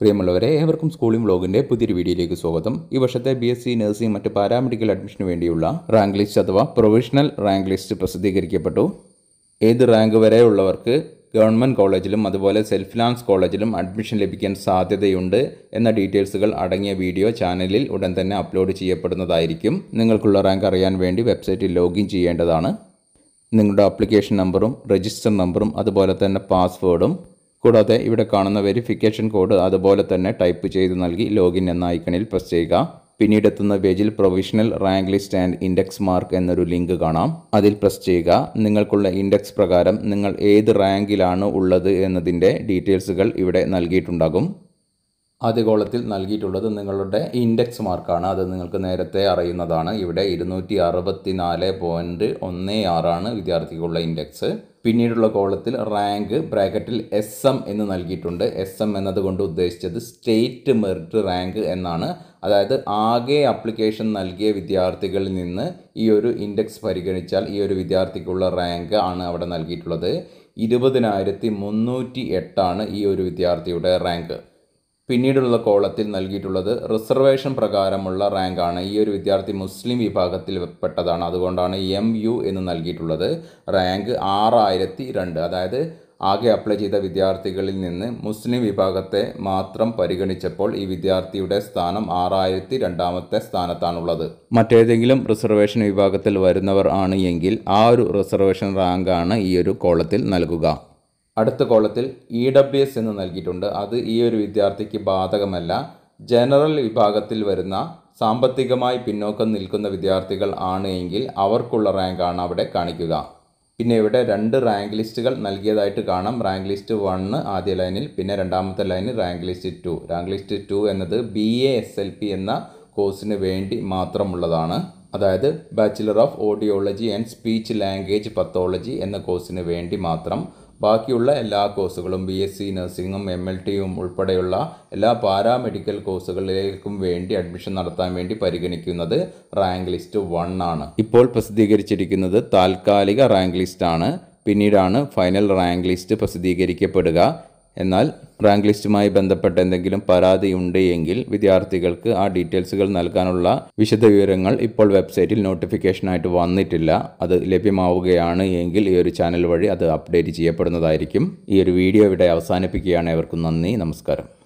പ്രിയമുള്ളവരെ ഏവർക്കും സ്കൂളിംഗ് വ്ലോഗിൻ്റെ പുതിയൊരു വീഡിയോയിലേക്ക് സ്വാഗതം ഈ വർഷത്തെ ബി എസ് സി നഴ്സിംഗ് മറ്റ് പാരാമെഡിക്കൽ അഡ്മിഷന് വേണ്ടിയുള്ള റാങ്ക് ലിസ്റ്റ് അഥവാ പ്രൊവിഷണൽ റാങ്ക് ലിസ്റ്റ് പ്രസിദ്ധീകരിക്കപ്പെട്ടു ഏത് റാങ്ക് വരെ ഉള്ളവർക്ക് ഗവൺമെൻറ് കോളേജിലും അതുപോലെ സെൽഫ് ഫിനാൻസ് കോളേജിലും അഡ്മിഷൻ ലഭിക്കാൻ സാധ്യതയുണ്ട് എന്ന ഡീറ്റെയിൽസുകൾ അടങ്ങിയ വീഡിയോ ചാനലിൽ ഉടൻ തന്നെ അപ്ലോഡ് ചെയ്യപ്പെടുന്നതായിരിക്കും നിങ്ങൾക്കുള്ള റാങ്ക് അറിയാൻ വേണ്ടി വെബ്സൈറ്റിൽ ലോഗിൻ ചെയ്യേണ്ടതാണ് നിങ്ങളുടെ ആപ്ലിക്കേഷൻ നമ്പറും രജിസ്റ്റർ നമ്പറും അതുപോലെ തന്നെ പാസ്വേഡും കൂടാതെ ഇവിടെ കാണുന്ന വെരിഫിക്കേഷൻ കോഡ് അതുപോലെ തന്നെ ടൈപ്പ് ചെയ്ത് നൽകി ലോഗിൻ എന്ന ഐക്കണിൽ പ്രസ് ചെയ്യുക പിന്നീട് എത്തുന്ന പേജിൽ provisional rank list and index mark എന്നൊരു ലിങ്ക് കാണാം അതിൽ പ്രസ് ചെയ്യുക നിങ്ങൾക്കുള്ള ഇൻഡെക്സ് പ്രകാരം നിങ്ങൾ ഏത് റാങ്കിലാണ് ഉള്ളത് എന്നതിൻ്റെ ഡീറ്റെയിൽസുകൾ ഇവിടെ നൽകിയിട്ടുണ്ടാകും ആദ്യ കോളത്തിൽ നൽകിയിട്ടുള്ളത് നിങ്ങളുടെ ഇൻഡെക്സ് മാർക്കാണ് അത് നിങ്ങൾക്ക് നേരത്തെ അറിയുന്നതാണ് ഇവിടെ ഇരുന്നൂറ്റി അറുപത്തി നാല് പോയിൻറ്റ് ഒന്ന് ആറാണ് വിദ്യാർത്ഥിക്കുള്ള ഇൻഡെക്സ് പിന്നീടുള്ള കോളത്തിൽ റാങ്ക് ബ്രാക്കറ്റിൽ എസ് എം എന്ന് നൽകിയിട്ടുണ്ട് എസ് എം എന്നതുകൊണ്ട് ഉദ്ദേശിച്ചത് സ്റ്റേറ്റ് മെറിറ്റ് റാങ്ക് എന്നാണ് അതായത് ആകെ അപ്ലിക്കേഷൻ നൽകിയ വിദ്യാർത്ഥികളിൽ നിന്ന് ഈ ഒരു ഇൻഡെക്സ് പരിഗണിച്ചാൽ ഈ ഒരു വിദ്യാർത്ഥിക്കുള്ള റാങ്ക് ആണ് അവിടെ നൽകിയിട്ടുള്ളത് ഇരുപതിനായിരത്തി മുന്നൂറ്റി എട്ടാണ് ഈ ഒരു വിദ്യാർത്ഥിയുടെ റാങ്ക് പിന്നീടുള്ള കോളത്തിൽ നൽകിയിട്ടുള്ളത് റിസർവേഷൻ പ്രകാരമുള്ള റാങ്കാണ് ഈ ഒരു വിദ്യാർത്ഥി മുസ്ലിം വിഭാഗത്തിൽ പെട്ടതാണ് അതുകൊണ്ടാണ് എം യു എന്ന് നൽകിയിട്ടുള്ളത് റാങ്ക് ആറായിരത്തി രണ്ട് അതായത് ആകെ അപ്ലൈ ചെയ്ത വിദ്യാർത്ഥികളിൽ നിന്ന് മുസ്ലിം വിഭാഗത്തെ മാത്രം പരിഗണിച്ചപ്പോൾ ഈ വിദ്യാർത്ഥിയുടെ സ്ഥാനം ആറായിരത്തി രണ്ടാമത്തെ സ്ഥാനത്താണുള്ളത് മറ്റേതെങ്കിലും റിസർവേഷൻ വിഭാഗത്തിൽ വരുന്നവർ ആണ് എങ്കിൽ ആ ഒരു റിസർവേഷൻ റാങ്കാണ് ഈ ഒരു കോളത്തിൽ നൽകുക അടുത്ത കോളത്തിൽ ഇ ഡബ്ല്യു എസ് എന്ന് നൽകിയിട്ടുണ്ട് അത് ഈ ഒരു വിദ്യാർത്ഥിക്ക് ബാധകമല്ല ജനറൽ വിഭാഗത്തിൽ വരുന്ന സാമ്പത്തികമായി പിന്നോക്കം നിൽക്കുന്ന വിദ്യാർത്ഥികൾ ആണ് എങ്കിൽ അവർക്കുള്ള റാങ്കാണ് അവിടെ കാണിക്കുക പിന്നെ ഇവിടെ രണ്ട് റാങ്ക് ലിസ്റ്റുകൾ നൽകിയതായിട്ട് കാണാം റാങ്ക് ലിസ്റ്റ് വണ്ണ് ആദ്യ ലൈനിൽ പിന്നെ രണ്ടാമത്തെ ലൈനിൽ rank list two rank list two എന്നത് B A S L P എന്ന കോഴ്സിന് വേണ്ടി മാത്രമുള്ളതാണ് അതായത് bachelor of audiology and speech language pathology എന്ന കോഴ്സിന് വേണ്ടി മാത്രം ബാക്കിയുള്ള എല്ലാ കോഴ്സുകളും ബി എസ് സി നഴ്സിംഗും എം എൽ ടിയും ഉൾപ്പെടെയുള്ള എല്ലാ പാരാമെഡിക്കൽ കോഴ്സുകളിലേക്കും വേണ്ടി അഡ്മിഷൻ നടത്താൻ വേണ്ടി പരിഗണിക്കുന്നത് റാങ്ക് ലിസ്റ്റ് വൺ ആണ് ഇപ്പോൾ പ്രസിദ്ധീകരിച്ചിരിക്കുന്നത് താൽക്കാലിക റാങ്ക് ലിസ്റ്റ് ആണ് പിന്നീടാണ് ഫൈനൽ റാങ്ക് ലിസ്റ്റ് പ്രസിദ്ധീകരിക്കപ്പെടുക എന്നാൽ റാങ്ക് ലിസ്റ്റുമായി ബന്ധപ്പെട്ട എന്തെങ്കിലും പരാതി ഉണ്ട് എങ്കിൽ വിദ്യാർത്ഥികൾക്ക് ആ ഡീറ്റെയിൽസുകൾ നൽകാനുള്ള വിശദവിവരങ്ങൾ ഇപ്പോൾ വെബ്സൈറ്റിൽ നോട്ടിഫിക്കേഷനായിട്ട് വന്നിട്ടില്ല അത് ലഭ്യമാവുകയാണ് എങ്കിൽ ഈ ഒരു ചാനൽ വഴി അത് അപ്ഡേറ്റ് ചെയ്യപ്പെടുന്നതായിരിക്കും ഈ ഒരു വീഡിയോ ഇവിടെ അവസാനിപ്പിക്കുകയാണ് ഏവർക്കും നന്ദി നമസ്കാരം